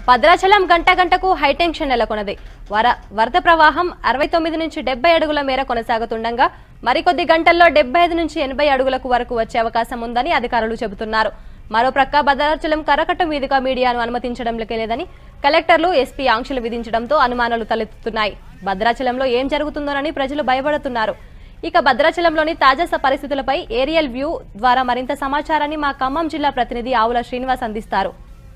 భద్రాచలం గంట గంటకు హైటెన్షన్ నెలకొన్నది వర వరద ప్రవాహం అరవై తొమ్మిది నుంచి డెబ్బై అడుగుల మేర కొనసాగుతుండగా మరికొద్ది గంటల్లో డెబ్బై ఐదు నుంచి ఎనభై అడుగులకు వరకు వచ్చే అవకాశం ఉందని అధికారులు చెబుతున్నారు మరోప్రక్క భద్రాచలం కరకట్ట మీదుగా మీడియాను అనుమతించడం లేదని కలెక్టర్లు ఎస్పీ ఆంక్షలు విధించడంతో అనుమానాలు తలెత్తుతున్నాయి భద్రాచలంలో ఏం జరుగుతుందోనని ప్రజలు భయపడుతున్నారు ఇక భద్రాచలంలోని తాజా స- పరిస్థితులపై ఏరియల్ వ్యూ ద్వారా మరింత సమాచారాన్ని మా ఖమ్మం జిల్లా ప్రతినిధి ఆవుల శ్రీనివాస్ అందిస్తారు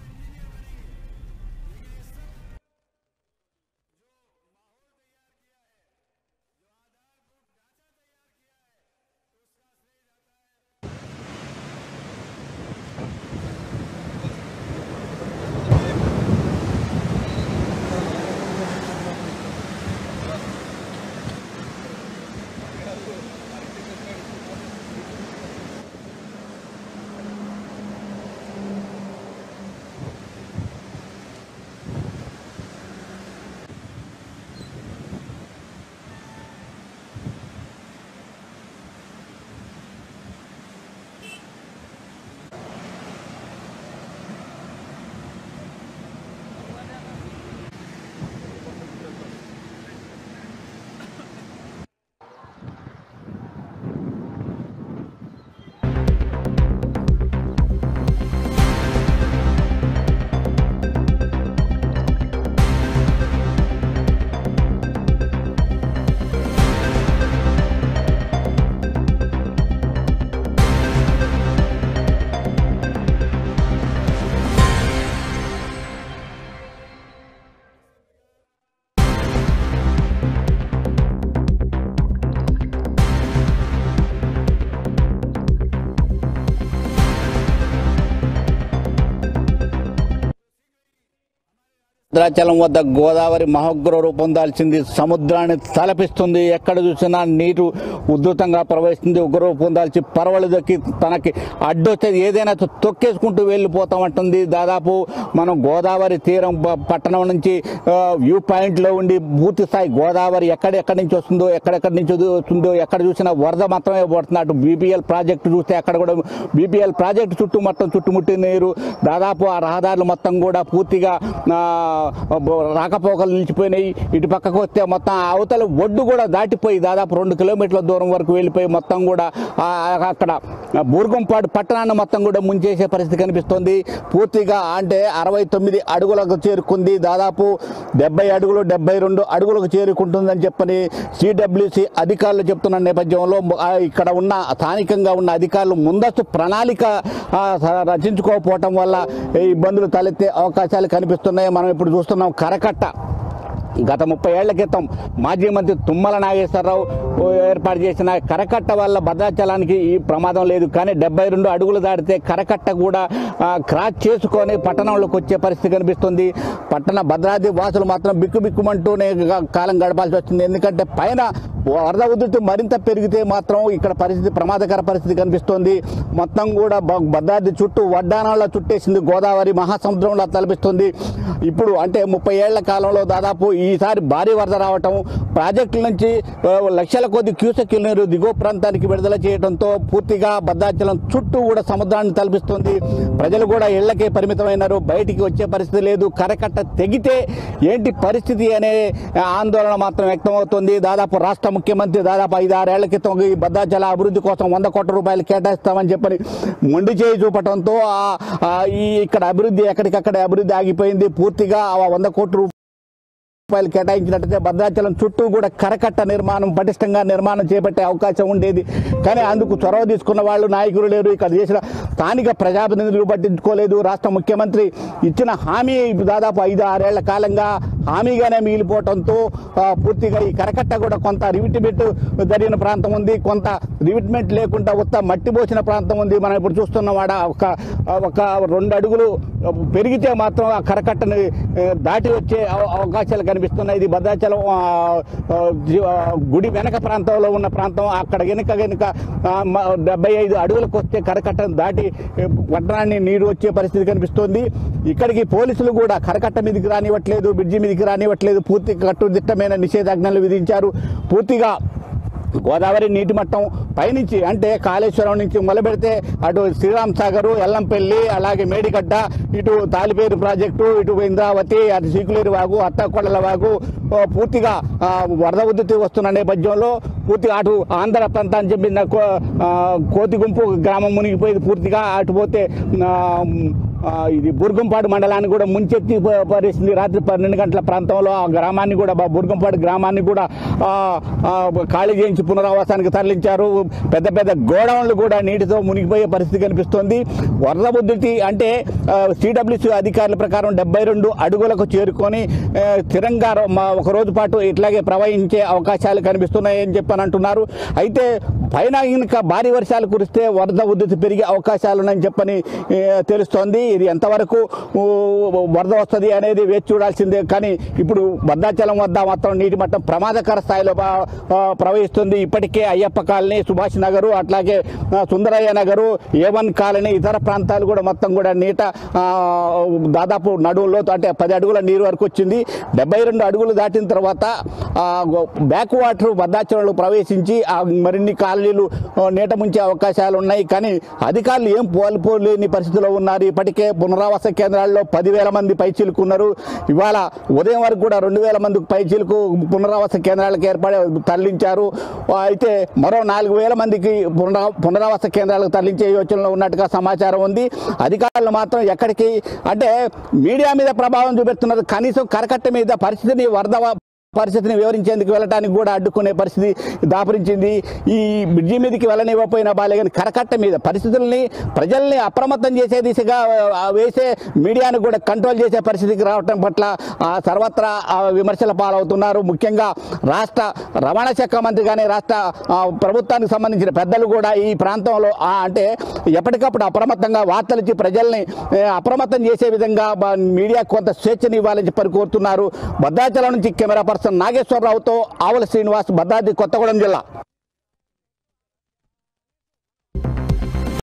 భద్రాచలం వద్ద గోదావరి మహోగ్ర రూపం దాల్చింది సముద్రాన్ని తలపిస్తుంది ఎక్కడ చూసినా నీరు ఉధృతంగా ప్రవహిస్తుంది ఉగ్ర రూపం దాల్చి పరవలు దక్కి తనకి అడ్డొస్తే ఏదైనా తొక్కేసుకుంటూ వెళ్ళిపోతామంటుంది దాదాపు మనం గోదావరి తీరం ప- పట్టణం నుంచి ఆ, వ్యూ పాయింట్లో ఉండి పూర్తి స్థాయి గోదావరి ఎక్కడెక్కడి నుంచి వస్తుందో ఎక్కడెక్కడి నుంచి వస్తుందో ఎక్కడ చూసినా వరద మాత్రమే పడుతుంది అటు బీపీఎల్ ప్రాజెక్టు చూస్తే అక్కడ కూడా బీపీఎల్ ప్రాజెక్టు చుట్టూ మొత్తం చుట్టుముట్టి నీరు దాదాపు ఆ రహదారులు మొత్తం కూడా పూర్తిగా ఆ, బ- రాకపోకలు నిలిచిపోయినాయి ఇటు పక్కకు వస్తే మొత్తం ఆ అవతల ఒడ్డు కూడా దాటిపోయి దాదాపు రెండు కిలోమీటర్ల దూరం వరకు వెళ్ళిపోయి మొత్తం కూడా ఆ, అక్కడ బూర్గంపాడు పట్టణాన్ని మొత్తం కూడా ముంచేసే పరిస్థితి కనిపిస్తుంది పూర్తిగా అంటే అరవై తొమ్మిది అడుగులకు చేరుకుంది దాదాపు డెబ్బై అడుగులు డెబ్బై రెండు అడుగులకు చేరుకుంటుందని చెప్పని సిడబ్ల్యూసి అధికారులు చెప్తున్న నేపథ్యంలో ము- ఆ, ఇక్కడ ఉన్న స్థానికంగా ఉన్న అధికారులు ముందస్తు ప్రణాళిక ఆ, స- రచించుకోకపోవటం వల్ల ఈ ఇబ్బందులు తలెత్తే అవకాశాలు కనిపిస్తున్నాయి మనం ఇప్పుడు చూస్తున్నాం కరకట్ట గత ముప్పై ఏళ్ల క్రితం మాజీ మంత్రి తుమ్మల నాగేశ్వరరావు ఏర్పాటు చేసిన కరకట్ట వల్ల భద్రాచలానికి ఈ ప్రమాదం లేదు కానీ డెబ్బై రెండు అడుగులు దాటితే కరకట్ట కూడా ఆ, క్రాస్ చేసుకొని పట్టణంలోకి వచ్చే పరిస్థితి కనిపిస్తుంది పట్టణ భద్రాద్రి వాసులు మాత్రం బిక్కు బిక్కుమంటూనే గా- కాలం గడపాల్సి వచ్చింది ఎందుకంటే పైన వరద ఉధృతి మరింత పెరిగితే మాత్రం ఇక్కడ పరిస్థితి ప్రమాదకర పరిస్థితి కనిపిస్తోంది మొత్తం కూడా బ- భద్రాద్రి చుట్టూ వడ్డానాల్లో చుట్టేసింది గోదావరి మహాసముద్రంలో తలపిస్తుంది ఇప్పుడు అంటే ముప్పై ఏళ్ల కాలంలో దాదాపు ఈసారి భారీ వరద రావటం ప్రాజెక్టుల నుంచి ఆ, లక్షల కొద్ది క్యూసెక్యుల నీరు దిగువ ప్రాంతానికి విడుదల చేయడంతో పూర్తిగా భద్రాచలం చుట్టూ కూడా సముద్రాన్ని తలపిస్తుంది ప్రజలు కూడా ఇళ్లకే పరిమితమైనారు బయటికి వచ్చే పరిస్థితి లేదు కరకట్ట తెగితే ఏంటి పరిస్థితి అనే ఆందోళన మాత్రం వ్యక్తమవుతుంది దాదాపు రాష్ట్ర ముఖ్యమంత్రి దాదాపు ఐదు ఆరేళ్ల క్రితం ఈ భద్రాచల అభివృద్ధి కోసం వంద కోట్ల రూపాయలు కేటాయిస్తామని చెప్పని మొండి చేయి చూపటంతో ఆ- ఆ ఈ ఇక్కడ అభివృద్ధి ఎక్కడికక్కడ అభివృద్ధి ఆగిపోయింది పూర్తిగా ఆ వంద కోట్ల రూపాయలు రూపాయలు కేటాయించినట్టయితే భద్రాచలం చుట్టూ కూడా కరకట్ట నిర్మాణం పటిష్టంగా నిర్మాణం చేపట్టే అవకాశం ఉండేది కానీ అందుకు చొరవ తీసుకున్న వాళ్ళు నాయకులు లేరు ఇక్కడ చేసిన స్థానిక ప్రజాప్రతినిధులు పట్టించుకోలేదు రాష్ట్ర ముఖ్యమంత్రి ఇచ్చిన హామీ దాదాపు ఐదు ఆరేళ్ల కాలంగా హామీగానే మిగిలిపోవడంతో ఆ, పూర్తిగా ఈ కరకట్ట కూడా కొంత రివిటిమెంట్ జరిగిన ప్రాంతం ఉంది కొంత రివిట్మెంట్ లేకుండా ఉత్త మట్టి పోసిన ప్రాంతం ఉంది మనం ఇప్పుడు చూస్తున్నాం ఆడ ఒక ఒక రెండు అడుగులు పెరిగితే మాత్రం ఆ కరకట్టని ఏ, దాటి వచ్చే అవ- అవకాశాలు కనిపిస్తున్నాయి ఇది భద్రాచలం ఆ, ఆ, జీ- ఆ, గుడి వెనక ప్రాంతంలో ఉన్న ప్రాంతం అక్కడ వెనుక వెనుక ఆ, మ- డెబ్బై ఐదు అడుగులకు వస్తే కరకట్టను దాటి ఏ, పట్టణాన్ని నీరు వచ్చే పరిస్థితి కనిపిస్తోంది ఇక్కడికి పోలీసులు కూడా కరకట్ట మీదకి రానివ్వట్లేదు బ్రిడ్జి మీదకి రానివ్వట్లేదు పూర్తి కట్టుదిట్టమైన నిషేధాజ్ఞలు విధించారు పూర్తిగా గోదావరి నీటి మట్టం పైనుంచి అంటే కాళేశ్వరం నుంచి మొదలుపెడితే అటు శ్రీరామ్ సాగరు ఎల్లంపల్లి అలాగే మేడిగడ్డ ఇటు తాలిపేరు ప్రాజెక్టు ఇటు ఇంద్రావతి అటు సీకులేరు వాగు అత్తకొండల వాగు ఓ, పూర్తిగా ఆ, వరద ఉద్ధృతి వస్తున్న నేపథ్యంలో పూర్తిగా అటు ఆంధ్ర ప్రాంతానికి చెందిన కో- ఆ, కోతి గుంపు గ్రామం మునిగిపోయింది పూర్తిగా అటు పోతే ఆ, ఆ, ఇది బుర్గంపాడు మండలాన్ని కూడా ముంచెత్తి ప- పరిస్థితి రాత్రి పన్నెండు గంటల ప్రాంతంలో ఆ గ్రామాన్ని కూడా బా- బుర్గంపాడు గ్రామాన్ని కూడా ఆ, ఆ, ఖాళీ చేయించి పునరావాసానికి తరలించారు పెద్ద పెద్ద గోడౌన్లు కూడా నీటితో మునిగిపోయే పరిస్థితి కనిపిస్తోంది వరద ఉద్ధృతి అంటే సిడబ్ల్యూసి అధికారుల ప్రకారం డెబ్బై రెండు అడుగులకు చేరుకొని ఆ, స్థిరంగా రో- మా- ఒక రోజు పాటు ఇట్లాగే ప్రవహించే అవకాశాలు కనిపిస్తున్నాయని చెప్పని అంటున్నారు అయితే పైన ఇంకా భారీ వర్షాలు కురిస్తే వరద ఉద్ధృతి పెరిగే అవకాశాలు ఉన్నాయని చెప్పని ఏ, తెలుస్తోంది ఇది ఎంతవరకు ఊ, వరద వస్తుంది అనేది వేచి చూడాల్సిందే కానీ ఇప్పుడు భద్రాచలం వద్ద మొత్తం నీటి మట్టం ప్రమాదకర స్థాయిలో బా- ఆ, ప్రవహిస్తుంది ఇప్పటికే అయ్యప్ప కాలనీ సుభాష్ నగరు అట్లాగే ఆ, సుందరయ్య నగరు ఏవన్ కాలనీ ఇతర ప్రాంతాలు కూడా మొత్తం కూడా నీట ఆ, దాదాపు నడువులో అంటే పది అడుగుల నీరు వరకు వచ్చింది డెబ్బై రెండు అడుగులు దాటిన తర్వాత ఆ, గో- బ్యాక్ వాటర్ భద్రాచలంలో ప్రవేశించి ఆ మరిన్ని కాలనీలు ఆ, నీట ముంచే అవకాశాలు ఉన్నాయి కానీ అధికారులు ఏం పోల్పోలేని పరిస్థితిలో ఉన్నారు ఇప్పటికే పునరావాస కేంద్రాల్లో పదివేల మంది పైచీలుకున్నారు ఇవాళ ఉదయం వరకు కూడా రెండు వేల మంది పైచీలకు పునరావాస కేంద్రాలకు ఏర్పడి తరలించారు ఆ, అయితే మరో నాలుగు వేల మందికి పునరా పునరావాస కేంద్రాలకు తరలించే యోచనలో ఉన్నట్టుగా సమాచారం ఉంది అధికారులు మాత్రం ఎక్కడికి అంటే మీడియా మీద ప్రభావం చూపెడుతున్నారు కనీసం కరకట్ట మీద పరిస్థితిని వరద పరిస్థితిని వివరించేందుకు వెళ్ళటానికి కూడా అడ్డుకునే పరిస్థితి దాపురించింది ఈ బ్రిడ్జి మీదకి వెళ్ళనివ్వకపోయినా బాలే కానీ కరకట్ట మీద పరిస్థితుల్ని ప్రజల్ని అప్రమత్తం చేసే దిశగా ఆ, వేసే మీడియాను కూడా కంట్రోల్ చేసే పరిస్థితికి రావటం పట్ల ఆ, సర్వత్రా ఆ, విమర్శల పాలవుతున్నారు ముఖ్యంగా రాష్ట్ర రవాణా శాఖ మంత్రి కానీ రాష్ట్ర ఆ, ప్రభుత్వానికి సంబంధించిన పెద్దలు కూడా ఈ ప్రాంతంలో ఆ, అంటే ఎప్పటికప్పుడు అప్రమత్తంగా వార్తలు ఇచ్చి ప్రజల్ని ఏ, అప్రమత్తం చేసే విధంగా బ- మీడియా కొంత స్వేచ్ఛని ఇవ్వాలని చెప్పని కోరుతున్నారు భద్రాచలం నుంచి కెమెరా పర్సన్ నాగేశ్వరరావుతో ఆవుల శ్రీనివాస్ భద్రాద్రి కొత్తగూడెం జిల్లా